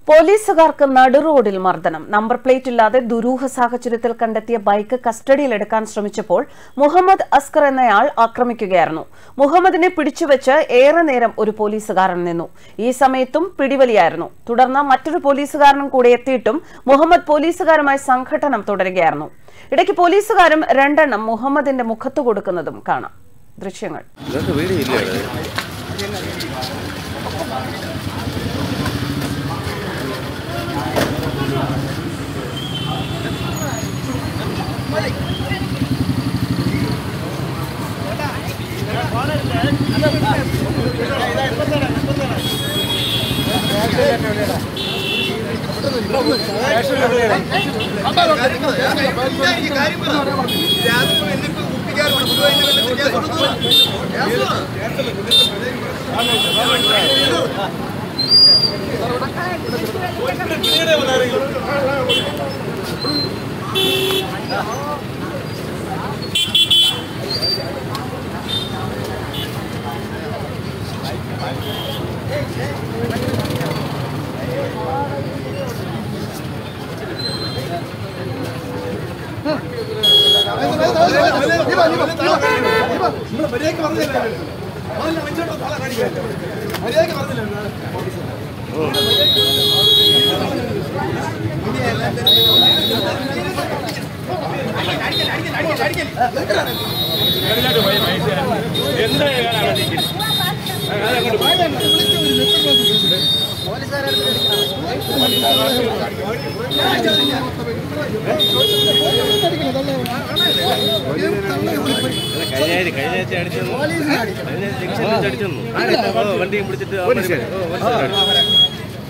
പോലീസുകാർക്ക് നടുറോഡിൽ മർദ്ദനം number plate ഇല്ലാതെ ദുരൂഹ സാഹചര്യത്തിൽ കണ്ടെത്തിയ ബൈക്ക് കസ്റ്റഡിയിലെടുക്കാൻ ശ്രമിച്ചപ്പോൾ മുഹമ്മദ് അസ്കർ എന്നയാൾ ആക്രമിക്കുകയായിരുന്നു മുഹമ്മദിനെ പിടിച്ചുവെച്ച് ഏറെ നേരം ഒരു പോലീസുകാരൻ നിന്നു ഈ സമയത്തും പിടിവലിയായിരുന്നു തുടർന്ന് മറ്റൊരു പോലീസുകാരനും കൂടെ എത്തിയിട്ടും മുഹമ്മദ് പോലീസുകാരുമായി സംഘട്ടനം തുടരുകയായിരുന്നു ഇടയ്ക്ക് പോലീസുകാരും രണ്ടെണ്ണം മുഹമ്മദിന്റെ മുഖത്ത് കൊടുക്കുന്നതും കാണാം ദൃശ്യങ്ങൾ ഇതൊക്കെ വീഡിയോ ഇല്ലേ കഴിഞ്ഞ ആഴ്ച കഴിഞ്ഞ ആഴ്ച അടിച്ചു കഴിഞ്ഞ ആഴ്ച ജംഗ്ഷനിൽ വെച്ച് അടിച്ചു തന്നു. ഓ, വണ്ടിയും പിടിച്ചിട്ട് അവന്മാര് ഓ, പോലീസുകാര് അടിച്ചു.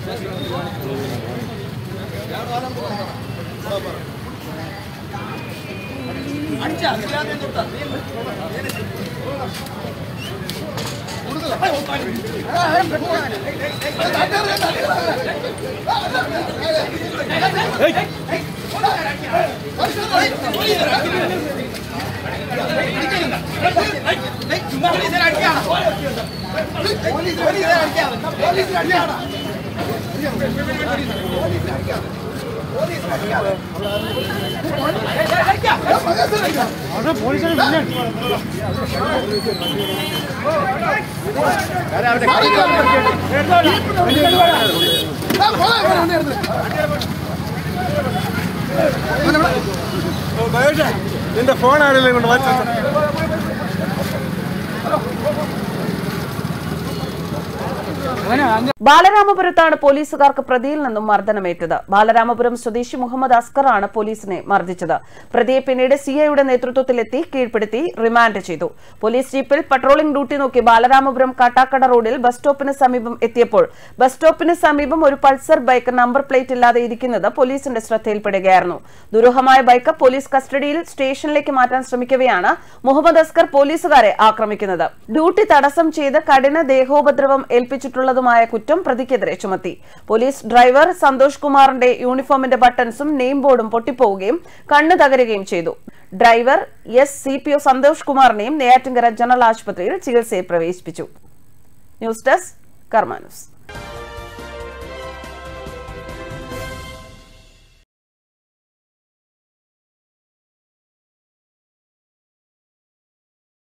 നിന്റെ ഫോൺ ആരെങ്കിലും കൊണ്ട് വാങ്ങിച്ചു ബാലരാമപുരത്താണ് പോലീസുകാർക്ക് പ്രതിയിൽ നിന്നും മർദ്ദനമേറ്റത് ബാലരാമപുരം സ്വദേശി മുഹമ്മദ് അസ്കറാണ് പോലീസിനെ മർദ്ദിച്ചത് പ്രതിയെ പിന്നീട് സിഐയുടെ നേതൃത്വത്തിലെത്തി കീഴ്പ്പെടുത്തി റിമാൻഡ് ചെയ്തു പോലീസ് ജീപ്പിൽ പട്രോളിംഗ് ഡ്യൂട്ടി നോക്കി ബാലരാമപുരം കാട്ടാക്കട റോഡിൽ ബസ് സ്റ്റോപ്പിന് സമീപം എത്തിയപ്പോൾ ബസ് സ്റ്റോപ്പിന് സമീപം ഒരു പൾസർ ബൈക്ക് നമ്പർ പ്ലേറ്റ് ഇല്ലാതെ ഇരിക്കുന്നത് പോലീസിന്റെ ശ്രദ്ധയിൽപ്പെടുകയായിരുന്നു ദുരൂഹമായ ബൈക്ക് പോലീസ് കസ്റ്റഡിയിൽ സ്റ്റേഷനിലേക്ക് മാറ്റാൻ ശ്രമിക്കവെയാണ് മുഹമ്മദ് അസ്കർ പോലീസുകാരെ ആക്രമിക്കുന്നത് ഡ്യൂട്ടി തടസ്സം ചെയ്ത് കഠിന ദേഹോപദ്രവം ഏൽപ്പിച്ചിട്ടുള്ളതുമായ കുറ്റം പ്രതിക്കെതിരെ ചുമത്തി പോലീസ് ഡ്രൈവർ സന്തോഷ് കുമാറിന്റെ യൂണിഫോമിന്റെ ബട്ടൺസും നെയിം ബോർഡും പൊട്ടിപ്പോവുകയും കണ്ണ് തകരുകയും ചെയ്തു driver S C P O Santhosh കുമാറിനെയും നെയ്യാറ്റിൻകര ജനറൽ ആശുപത്രിയിൽ ചികിത്സയിൽ പ്രവേശിപ്പിച്ചു ന്യൂസ് ഡെസ്ക് കർമാനൂസ്